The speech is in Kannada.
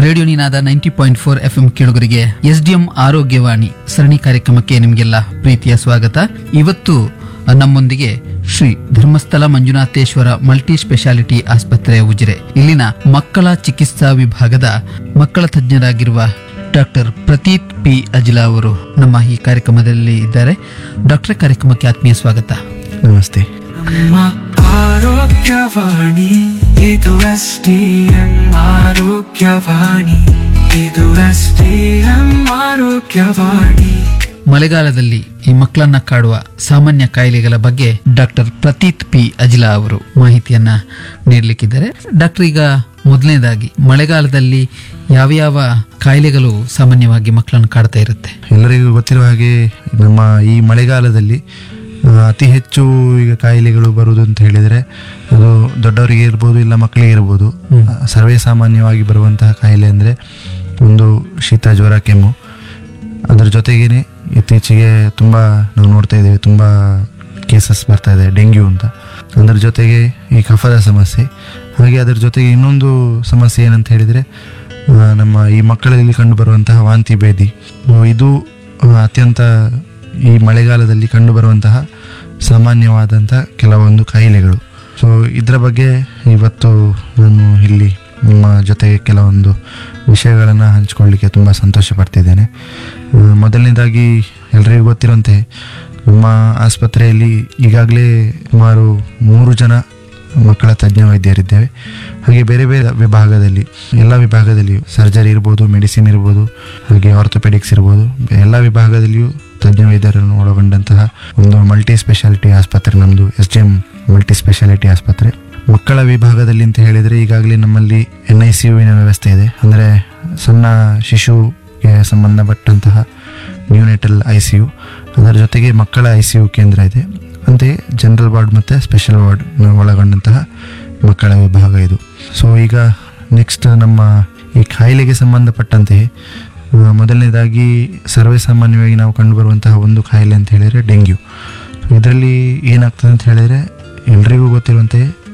radio Ninada ninety point four F M ಕೇಳುಗರಿಗೆ ಎಸ್ಡಿಎಂ ಆರೋಗ್ಯವಾಣಿ ಸರಣಿ ಕಾರ್ಯಕ್ರಮಕ್ಕೆ ನಿಮಗೆಲ್ಲ ಪ್ರೀತಿಯ ಸ್ವಾಗತ ಇವತ್ತು ನಮ್ಮೊಂದಿಗೆ ಶ್ರೀ ಧರ್ಮಸ್ಥಳ ಮಂಜುನಾಥೇಶ್ವರ ಮಲ್ಟಿ ಸ್ಪೆಷಾಲಿಟಿ ಆಸ್ಪತ್ರೆ ಉಜಿರೆ ಇಲ್ಲಿನ ಮಕ್ಕಳ ಚಿಕಿತ್ಸಾ ವಿಭಾಗದ ಮಕ್ಕಳ ತಜ್ಞರಾಗಿರುವ ಡಾಕ್ಟರ್ ಪ್ರತೀತ್ ಪಿ ಅಜಿಲಾ ಅವರು ನಮ್ಮ ಈ ಕಾರ್ಯಕ್ರಮದಲ್ಲಿ ಇದ್ದಾರೆ ಡಾಕ್ಟರ್ ಕಾರ್ಯಕ್ರಮಕ್ಕೆ ಆತ್ಮೀಯ ಸ್ವಾಗತ ನಮಸ್ತೆ ನಮ್ಮ ಆರೋಗ್ಯವಾಣಿ ಇದು ಎಸ್ ಡಿ ಎಂ ಆರೋಗ್ಯವಾಣಿ ಇದು ಎಸ್ ಡಿ ಎಂ ಆರೋಗ್ಯವಾಣಿ ಮಳೆಗಾಲದಲ್ಲಿ ಈ ಮಕ್ಕಳನ್ನ ಕಾಡುವ ಸಾಮಾನ್ಯ ಕಾಯಿಲೆಗಳ ಬಗ್ಗೆ ಡಾಕ್ಟರ್ ಪ್ರತೀತ್ ಪಿ ಅಜಿಲಾ ಅವರು ಮಾಹಿತಿಯನ್ನ ನೀಡಲಿಕ್ಕಿದ್ದಾರೆ ಡಾಕ್ಟರ್ ಈಗ ಮೊದಲನೇದಾಗಿ ಮಳೆಗಾಲದಲ್ಲಿ ಯಾವ ಯಾವ ಕಾಯಿಲೆಗಳು ಸಾಮಾನ್ಯವಾಗಿ ಮಕ್ಕಳನ್ನು ಕಾಡ್ತಾ ಇರುತ್ತೆ ಎಲ್ಲರಿಗೂ ಗೊತ್ತಿರುವ ಹಾಗೆ ನಮ್ಮ ಈ ಮಳೆಗಾಲದಲ್ಲಿ ಆ, ಅತಿ ಹೆಚ್ಚು ಈಗ ಕಾಯಿಲೆಗಳು ಬರುವುದು ಅಂತ ಹೇಳಿದರೆ ಅದು ದೊಡ್ಡವರಿಗೆ ಇರ್ಬೋದು ಇಲ್ಲ ಮಕ್ಕಳಿಗೆ ಇರ್ಬೋದು ಆ, ಸರ್ವೇ ಸಾಮಾನ್ಯವಾಗಿ ಬರುವಂತಹ ಕಾಯಿಲೆ ಅಂದರೆ ಒಂದು ಶೀತ ಜ್ವರ ಕೆಮ್ಮು ಅದರ ಜೊತೆಗೇನೆ ಇತ್ತೀಚೆಗೆ ತುಂಬ ನಾವು ನೋಡ್ತಾ ಇದ್ದೇವೆ ತುಂಬ ಕೇಸಸ್ ಬರ್ತಾ ಇದೆ ಡೆಂಗ್ಯೂ ಅಂತ ಅದರ ಜೊತೆಗೆ ಈ ಕಫದ ಸಮಸ್ಯೆ ಹಾಗೆ ಅದರ ಜೊತೆಗೆ ಇನ್ನೊಂದು ಸಮಸ್ಯೆ ಏನಂತ ಹೇಳಿದರೆ ಆ, ನಮ್ಮ ಈ ಮಕ್ಕಳಲ್ಲಿ ಕಂಡುಬರುವಂತಹ ವಾಂತಿ ಭೇದಿ ಆ, ಇದು ಆ, ಅತ್ಯಂತ ಈ ಮಳೆಗಾಲದಲ್ಲಿ ಕಂಡುಬರುವಂತಹ ಸಾಮಾನ್ಯವಾದಂಥ ಕೆಲವೊಂದು ಕಾಯಿಲೆಗಳು ಸೊ ಇದರ ಬಗ್ಗೆ ಇವತ್ತು ನಾನು ಇಲ್ಲಿ ನಿಮ್ಮ ಜೊತೆಗೆ ಕೆಲವೊಂದು ವಿಷಯಗಳನ್ನು ಹಂಚಿಕೊಳ್ಳಿಕ್ಕೆ ತುಂಬ ಸಂತೋಷ ಪಡ್ತಿದ್ದೇನೆ ಆ, ಮೊದಲನೇದಾಗಿ ಎಲ್ಲರಿಗೂ ಗೊತ್ತಿರುವಂತೆ ನಮ್ಮ ಆಸ್ಪತ್ರೆಯಲ್ಲಿ ಈಗಾಗಲೇ ಸುಮಾರು ಮೂರು ಜನ ಮಕ್ಕಳ ತಜ್ಞ ವೈದ್ಯರಿದ್ದೇವೆ ಹಾಗೆ ಬೇರೆ ಬೇರೆ ವಿಭಾಗದಲ್ಲಿ ಎಲ್ಲ ವಿಭಾಗದಲ್ಲಿಯೂ ಸರ್ಜರಿ ಇರ್ಬೋದು ಮೆಡಿಸಿನ್ ಇರ್ಬೋದು ಹಾಗೆ ಆರ್ಥೋಪೆಡಿಕ್ಸ್ ಇರ್ಬೋದು ಎಲ್ಲ ವಿಭಾಗದಲ್ಲಿಯೂ ತಜ್ಞ ವೈದ್ಯರನ್ನು ಒಳಗೊಂಡಂತಹ ಒಂದು ಮಲ್ಟಿ ಸ್ಪೆಷಾಲಿಟಿ ಆಸ್ಪತ್ರೆ ನಮ್ಮದು S D M multi speciality ಆಸ್ಪತ್ರೆ ಮಕ್ಕಳ ವಿಭಾಗದಲ್ಲಿ ಅಂತ ಹೇಳಿದರೆ ಈಗಾಗಲೇ ನಮ್ಮಲ್ಲಿ ಎನ್ ಐ ಸಿ ಯುವಿನ ವ್ಯವಸ್ಥೆ ಇದೆ ಅಂದರೆ ಸಣ್ಣ ಶಿಶುಗೆ ಸಂಬಂಧಪಟ್ಟಂತಹ ನ್ಯೂನೆಟಲ್ ಐ ಸಿ ಯು ಅದರ ಜೊತೆಗೆ ಮಕ್ಕಳ ಐ ಸಿ ಯು ಕೇಂದ್ರ ಇದೆ ಅಂತೆಯೇ ಜನರಲ್ ವಾರ್ಡ್ ಮತ್ತು ಸ್ಪೆಷಲ್ ವಾರ್ಡ್ ಒಳಗೊಂಡಂತಹ ಮಕ್ಕಳ ವಿಭಾಗ ಇದು ಸೊ ಈಗ ನೆಕ್ಸ್ಟ್ ನಮ್ಮ ಈ ಕಾಯಿಲೆಗೆ ಸಂಬಂಧಪಟ್ಟಂತೆ ಆ, ಮೊದಲನೇದಾಗಿ ಸರ್ವೇ ಸಾಮಾನ್ಯವಾಗಿ ನಾವು ಕಂಡುಬರುವಂತಹ ಒಂದು ಕಾಯಿಲೆ ಅಂತ ಹೇಳಿದರೆ ಡೆಂಗ್ಯೂ ಇದರಲ್ಲಿ ಏನಾಗ್ತದೆ ಅಂತ ಹೇಳಿದರೆ ಎಲ್ರಿಗೂ ಗೊತ್ತಿರುವಂತೆ